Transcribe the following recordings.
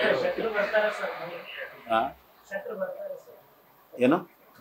ಆ? ಏನು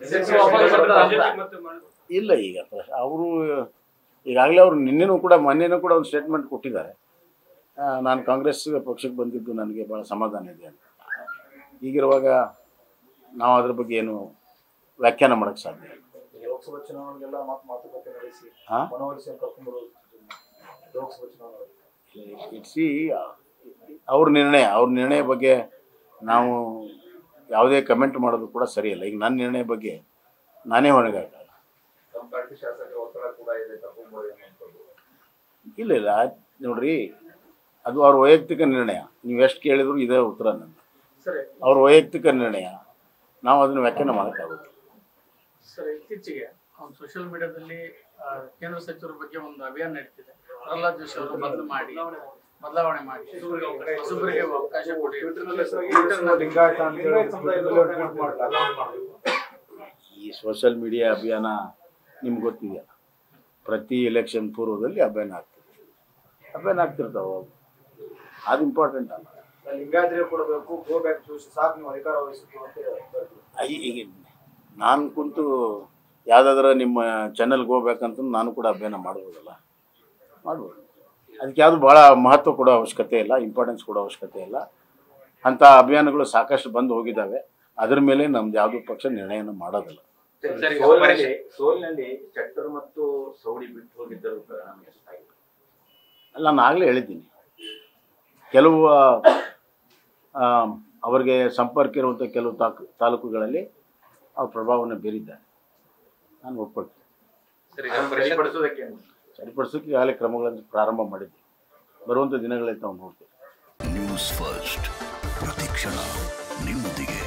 ಇಲ್ಲ ಈಗ ಅವರು ಈಗಾಗಲೇ ಅವರು ನಿನ್ನೆನೂ ಕೂಡ ಮೊನ್ನೆನೂ ಕೂಡ ಒಂದು ಸ್ಟೇಟ್ಮೆಂಟ್ ಕೊಟ್ಟಿದ್ದಾರೆ ಆ, ನಾನು ಕಾಂಗ್ರೆಸ್ ಪಕ್ಷಕ್ಕೆ ಬಂದಿದ್ದು ನನಗೆ ಭಾಳ ಸಮಾಧಾನ ಇದೆ ಅಂತ ಈಗಿರುವಾಗ ನಾವು ಅದ್ರ ಬಗ್ಗೆ ಏನು ವ್ಯಾಖ್ಯಾನ ಮಾಡೋಕ್ಕೆ ಸಾಧ್ಯ ಇಲ್ಲ ಲೋಕಸಭಾ ಚುನಾವಣೆಗೆಲ್ಲ ಮಾತು ಮಾತುಕತೆ ನಡೆಸಿ ಹಾ? ಮನವೊಲಿಸಿ ಕರ್ಕೊಂಡ್ಬರೋದು ಲೋಕಸಭಾ ಚುನಾವಣೆ ಇಟ್ಸಿ ಅವ್ರ ನಿರ್ಣಯ ಅವ್ರ ನಿರ್ಣಯ ಬಗ್ಗೆ ನಾವು ಯಾವುದೇ ಕಮೆಂಟ್ ಮಾಡೋದು ಕೂಡ ಸರಿಯಲ್ಲ ಈಗ ನನ್ನ ನಿರ್ಣಯ ಬಗ್ಗೆ ನಾನೇ ಹೊಣೆಗಾರಲ್ಲ ನಮ್ಮ ಪಾರ್ಟಿ ಶಾಸಕರ ಒತ್ತಡ ಕೂಡ ಇದೆ ಕರ್ಕೊಂಡ್ಬರೋದು ಅನ್ನುವಂಥದ್ದು ಇಲ್ಲ ಇಲ್ಲ ಅದ್ ನೋಡ್ರಿ ಅದು ಅವ್ರ ವೈಯಕ್ತಿಕ ನಿರ್ಣಯ ನೀವು ಎಷ್ಟು ಕೇಳಿದ್ರು ಇದೇ ಉತ್ತರ ನನ್ನ ಸರಿ ಅವ್ರ ವೈಯಕ್ತಿಕ ನಿರ್ಣಯ ನಾವು ಅದನ್ನು ವ್ಯಾಖ್ಯಾನ ಮಾಡೋಕ್ಕಾಗುತ್ತೆ ಸರ್ ಇತ್ತೀಚೆಗೆ ಒಂದು ಸೋಷಿಯಲ್ ಮೀಡಿಯಾದಲ್ಲಿ ಆ, ಕೇಂದ್ರ ಸಚಿವರ ಬಗ್ಗೆ ಒಂದು ಅಭಿಯಾನ ನಡೀತಿದೆ ಪ್ರಹ್ಲಾದ್ ಜೋಶಿ ಅವರು ಬದಲು ಮಾಡಿ ಬದಲಾವಣೆ ಮಾಡಿ ಹೊಸಬರಿಗೆ ಅವಕಾಶ ಕೊಡಿ ಲಿಂಗಾಯತ ಅಂತ ಹೇಳಿ ಟ್ವೀಟ್ ಮಾಡಲ್ಲ ಈ ಸೋಷಿಯಲ್ ಮೀಡಿಯಾ ಅಭಿಯಾನ ನಿಮ್ಗೆ ಗೊತ್ತಿದೆಯಲ್ಲ ಪ್ರತಿ ಎಲೆಕ್ಷನ್ ಪೂರ್ವದಲ್ಲಿ ಅಭಿಯಾನ ಆಗ್ತದೆ ಅಭಿಯಾನ ಆಗ್ತಿರ್ತಾವೆ ಅವು. ಅದು ಇಂಪಾರ್ಟೆಂಟ್ ಅಲ್ಲ ಲಿಂಗಾಯತರಿಗೆ ಕೊಡಬೇಕು ಗೋ ಬ್ಯಾಕ್ ಚೂಸ್ ಸಾಕು ನೀವು ಅಧಿಕಾರ ವಹಿಸಿದ್ರು ಅಂತ ಹೇಳ್ತಾರೆ. ಐ- ಈಗ ನಾನು ಕುಂತು ಯಾವುದಾದ್ರೂ ನಿಮ್ಮ ಚಾನಲ್ಗೆ ಹೋಗ್ಬೇಕಂತ ನಾನು ಕೂಡ ಅಭಿಯಾನ ಮಾಡ್ಬೋದಲ್ಲ ಮಾಡ್ಬೋದು ಅದಕ್ಕೆ ಯಾವುದು ಭಾಳ ಮಹತ್ವ ಕೊಡೋ ಅವಶ್ಯಕತೆ ಇಲ್ಲ ಇಂಪಾರ್ಟೆನ್ಸ್ ಕೊಡೋ ಅವಶ್ಯಕತೆ ಇಲ್ಲ ಅಂಥ ಅಭಿಯಾನಗಳು ಸಾಕಷ್ಟು ಬಂದು ಹೋಗಿದ್ದಾವೆ ಅದ್ರ ಮೇಲೆ ನಮ್ದು ಯಾವುದೂ ಪಕ್ಷ ನಿರ್ಣಯನ ಮಾಡೋದಿಲ್ಲ ಸರಿ, ಸೋಲಿನಲ್ಲಿ ಸೋಲಿನಲ್ಲಿ ಚಟ್ಟರ್ ಮತ್ತು ಸೌಡಿ ಬಿಟ್ಟು ಹೋಗಿದ್ದರು ಪರಿಣಾಮ ಎಷ್ಟಾಗಿದೆ ಅಲ್ಲ ನಾನು ಆಗಲೇ ಹೇಳಿದ್ದೀನಿ ಕೆಲವು ಆ, ಅವರಿಗೆ ಸಂಪರ್ಕ ಇರುವಂಥ ಕೆಲವು ತಾಕ್ ತಾಲೂಕುಗಳಲ್ಲಿ ಅವ್ರ ಪ್ರಭಾವವನ್ನು ಬೀರಿದ್ದಾರೆ ನಾನು ಒಪ್ಕೊಳ್ತೀನಿ ಸರಿ, ಅದನ್ನು ಸರಿಪಡಿಸೋದಕ್ಕೆ ಸರಿಪಡಿಸೋಕೆ ಈಗಾಗಲೇ ಕ್ರಮಗಳನ್ನು ಪ್ರಾರಂಭ ಮಾಡಿದ್ವಿ ಬರುವಂಥ ದಿನಗಳಲ್ಲಿ ತಾವು ನೋಡ್ತೀವಿ ನ್ಯೂಸ್ ಫಸ್ಟ್ ಪ್ರತಿಕ್ಷಣ ನಿಮ್ಮೊಂದಿಗೆ